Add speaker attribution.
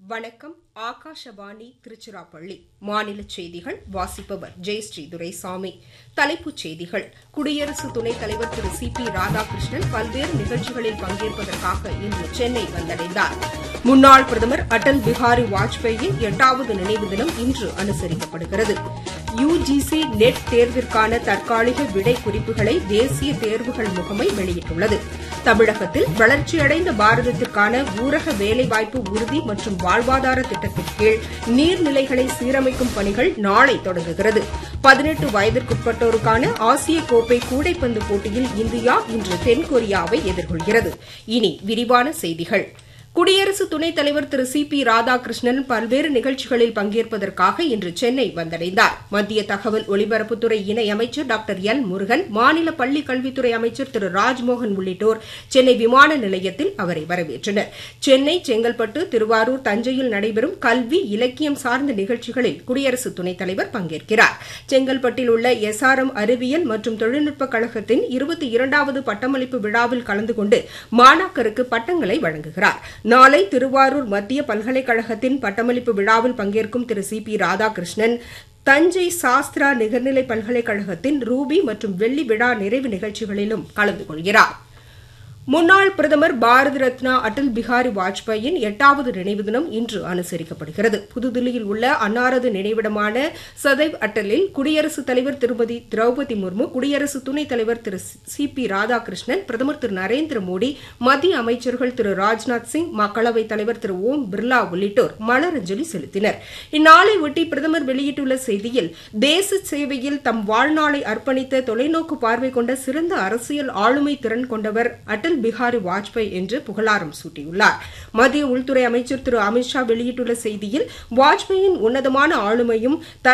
Speaker 1: வணக்கம் ஆகாஷவாணி திருச்சிராப்பள்ளி மாநில செய்திகள் வாசிப்பவர் ஜெயஸ்ரீ துரைசாமி தலைப்புச் செய்திகள் குடியரசு துணைத் தலைவர் திரு சி பி ராதாகிருஷ்ணன் பல்வேறு நிகழ்ச்சிகளில் பங்கேற்பதற்காக இன்று சென்னை வந்தடைந்தார் முன்னாள் பிரதமர் அடல் பிஹாரி வாஜ்பேயின் எட்டாவது நினைவு தினம் இன்று அனுசரிக்கப்படுகிறது யுஜிசி நெட் தேர்விற்கான தற்காலிக விடை குறிப்புகளை தேசிய தேர்வுகள் முகமை வெளியிட்டுள்ளது தமிழகத்தில் வளர்ச்சியடைந்த பாரதத்திற்கான ஊரக வேலைவாய்ப்பு உறுதி மற்றும் வாழ்வாதார திட்டத்தின் கீழ் நீர்நிலைகளை சீரமைக்கும் பணிகள் நாளை தொடங்குகிறது பதினெட்டு வயதிற்குட்பட்டோருக்கான ஆசிய கோப்பை கூடைப்பந்து போட்டியில் இந்தியா இன்று தென்கொரியாவை எதிர்கொள்கிறது இனி விரிவான செய்திகள் குடியரசு துணைத் தலைவர் திரு சி பி ராதாகிருஷ்ணன் பல்வேறு நிகழ்ச்சிகளில் பங்கேற்பதற்காக இன்று சென்னை வந்தடைந்தார் மத்திய தகவல் ஒலிபரப்புத்துறை இணையமைச்சர் டாக்டர் எல் முருகன் மாநில பள்ளிக் கல்வித்துறை அமைச்சர் திரு ராஜ்மோகன் உள்ளிட்டோர் சென்னை விமான நிலையத்தில் அவரை வரவேற்றனர் சென்னை செங்கல்பட்டு திருவாரூர் தஞ்சையில் நடைபெறும் கல்வி இலக்கியம் சார்ந்த நிகழ்ச்சிகளில் குடியரசு துணைத் தலைவர் பங்கேற்கிறார் செங்கல்பட்டில் உள்ள எஸ் ஆர் எம் அறிவியல் மற்றும் தொழில்நுட்பக் கழகத்தின் இருபத்தி இரண்டாவது பட்டமளிப்பு விழாவில் கலந்து கொண்டு மாணாக்கருக்கு பட்டங்களை வழங்குகிறார் நாளை திருவாரூர் மத்திய பல்கலைக்கழகத்தின் பட்டமளிப்பு விழாவில் பங்கேற்கும் திரு சி பி ராதாகிருஷ்ணன் தஞ்சை சாஸ்திரா நிகர்நிலை பல்கலைக்கழகத்தின் ரூபி மற்றும் வெள்ளி விழா நிறைவு நிகழ்ச்சிகளிலும் கலந்து கொள்கிறார் முன்னாள் பிரதமர் பாரத ரத்னா அடல் பிஹாரி வாஜ்பாயின் எட்டாவது நினைவு தினம் இன்று அனுசரிக்கப்படுகிறது புதுதில்லியில் உள்ள அன்னாரது நினைவிடமான சதைவ் அட்டலில் குடியரசுத் தலைவர் திருமதி திரௌபதி முர்மு குடியரசு துணைத் தலைவர் திரு சி பி ராதாகிருஷ்ணன் பிரதமர் திரு நரேந்திர மோடி மத்திய அமைச்சர்கள் திரு ராஜ்நாத் சிங் மக்களவைத் தலைவர் திரு ஓம் பிர்லா உள்ளிட்டோர் மலரஞ்சலி செலுத்தினர் இந்நாளை ஒட்டி பிரதமர் வெளியிட்டுள்ள செய்தியில் தேச சேவையில் தம் வாழ்நாளை அர்ப்பணித்த தொலைநோக்கு பார்வை கொண்ட சிறந்த அரசியல் ஆளுமை திறன் கொண்டவர் அடல் பிஹாரி வாஜ்பாய் என்று புகழாரம் சூட்டியுள்ளார் மத்திய உள்துறை அமைச்சர் திரு அமித்ஷா வெளியிட்டுள்ள செய்தியில் வாஜ்பாயின் உன்னதமான ஆளுமையும்